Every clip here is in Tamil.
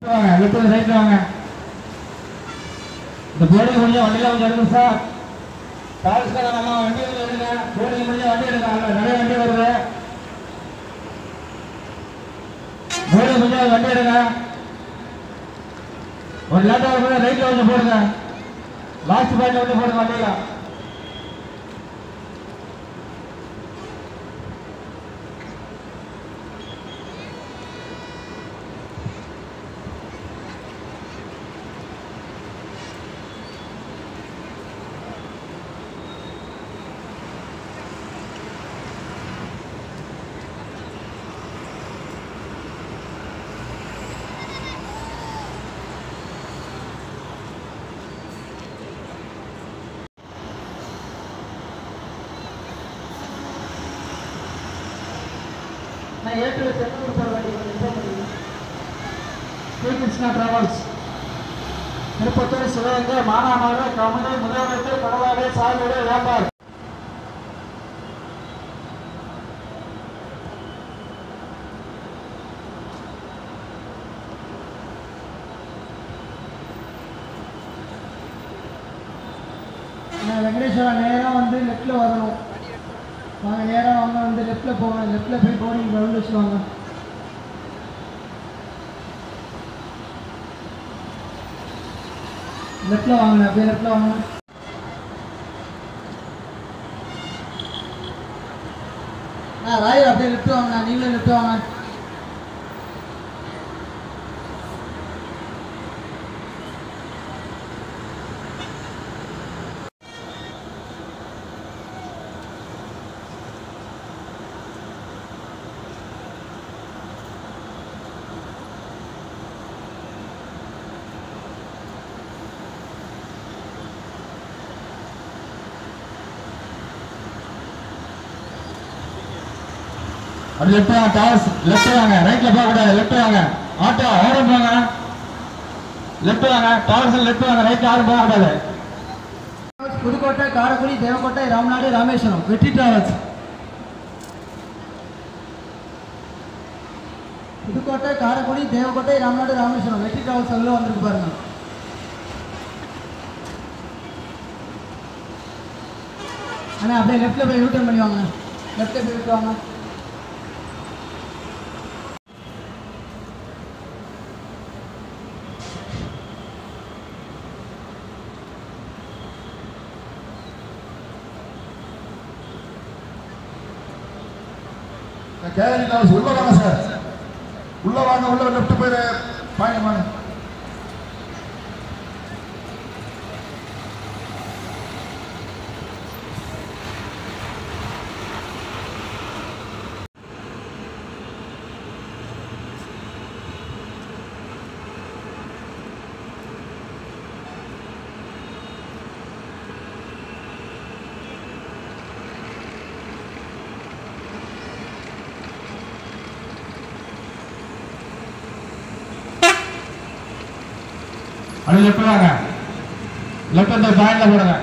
வாங்க லெஃப்ட் ரைட்ல வாங்க இந்த போர்டிங் முடிஞ்ச வண்டியில கொஞ்சம் எடுங்க சார் பாலிஸ்கார நம்ம வண்டி வந்து எடுங்க போர்டிங் முடிஞ்ச வண்டி எடுங்க அங்க நிறைய வண்டி வருது போர்டிங் முடிஞ்ச வண்டி எடுங்க ஒரு லேட்டா கூட ரைட்ல வந்து போடுங்க லாஸ்ட் பாயிண்ட்ல வந்து போடுங்க வண்டியில நான் ஏற்று செந்தூர் போகிற வண்டி கொஞ்சம் இன்ஃபார்ம் பண்ணுங்க ஸ்ரீ கிருஷ்ணா டிராவல்ஸ் திருப்பத்தூர் சிவகங்கை மானாமதுரை கமலை முதலமைச்சர் கடலாடை சாலையோட வியாபாரம் நான் வெங்கடேஸ்வரா நேராக வந்து லெஃப்டில் வரணும் வாங்க நேராக வாங்க வந்து லெஃப்ட்டில் போங்க லெஃப்ட்டில் போய் போர்டிங் ரவுண்ட் வச்சுவாங்க லெஃப்ட்டில் வாங்க அப்படியே லெஃப்ட்டில் வாங்க ஆ ராயர் அப்படியே லெஃப்ட் வாங்க நீங்களும் லெஃப்ட் வாங்க அப்படி லெஃப்ட் வாங்க டாஸ் லெஃப்ட் வாங்க ரைட்ல போக கூடாது லெஃப்ட் வாங்க ஆட்டோ ஓரம் போங்க லெஃப்ட் வாங்க டாஸ் லெஃப்ட் வாங்க ரைட்ல யாரும் போக கூடாது புதுக்கோட்டை காரைக்குடி தேவக்கோட்டை ராமநாடு ராமேஸ்வரம் வெற்றி டிராவல்ஸ் புதுக்கோட்டை காரைக்குடி தேவக்கோட்டை ராமநாடு ராமேஸ்வரம் வெற்றி டிராவல்ஸ் உள்ள வந்திருக்கு பாருங்க அண்ணா அப்படியே லெஃப்ட்ல போய் யூட்டர்ன் பண்ணி வாங்க லெஃப்ட்ல போய் விட்டு வாங்க கேரி ஹவுஸ் உள்ள வாங்க சார் உள்ள வாங்க உள்ள லெஃப்ட் போயிரு பாயிண்ட் வாங்க அப்படி லெஃப்ட் வாங்க லெஃப்ட் அந்த பாயிண்ட்ல போடுங்க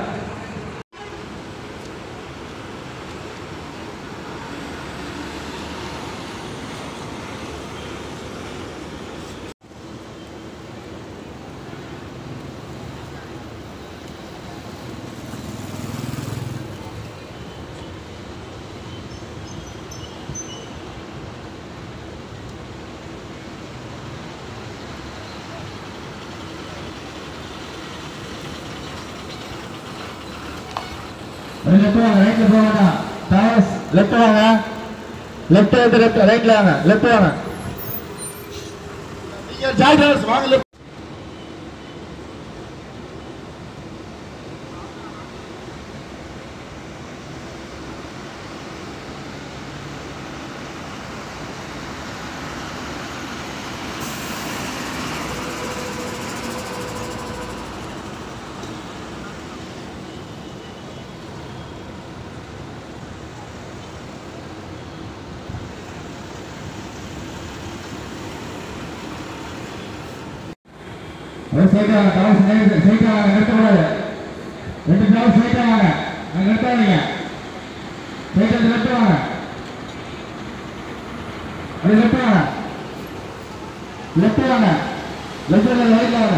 லெஃப்ட் வாங்க ரைட்ல போக வேண்டாம் டாஸ் லெஃப்ட் வாங்க லெஃப்ட் வந்து லெஃப்ட் ரைட்ல வாங்க லெஃப்ட் வாங்க நீங்க ஜாய் டிராவல்ஸ் வாங்க left. சைட்டா வாங்க டாஸ் சைட்டா வாங்க நிறுத்தக்கூடாது ரெண்டு டாஸ் சைட்டா வாங்க அங்க நிறுத்தாதீங்க சைட்டா லெஃப்ட் வாங்க அப்படி லெஃப்ட் வாங்க லெஃப்ட் வாங்க லெஃப்ட் ரைட்ல வாங்க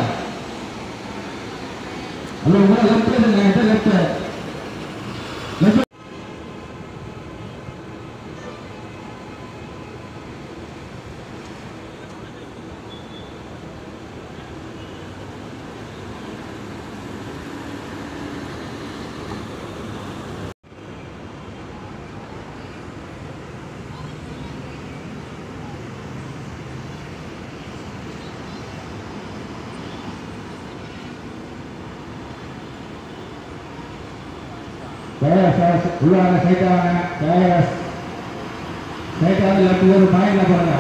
ஹலோ உங்க லெஃப்ட்ல இருங்க லெஃப்ட் லெஃப்ட் கேஎஸ் சார் உள்ள வாங்க சைட்டா வாங்க கேஎஸ் சைட்டா வந்து லெஃப்ட் ஒரு பாயிண்ட்ல போடுங்க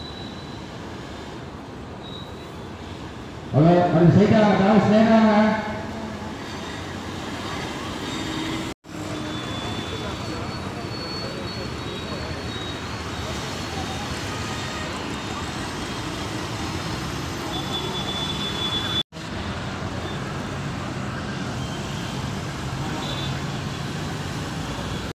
ஹலோ அது சைட்டா வாங்க டாஸ் நேரா வாங்க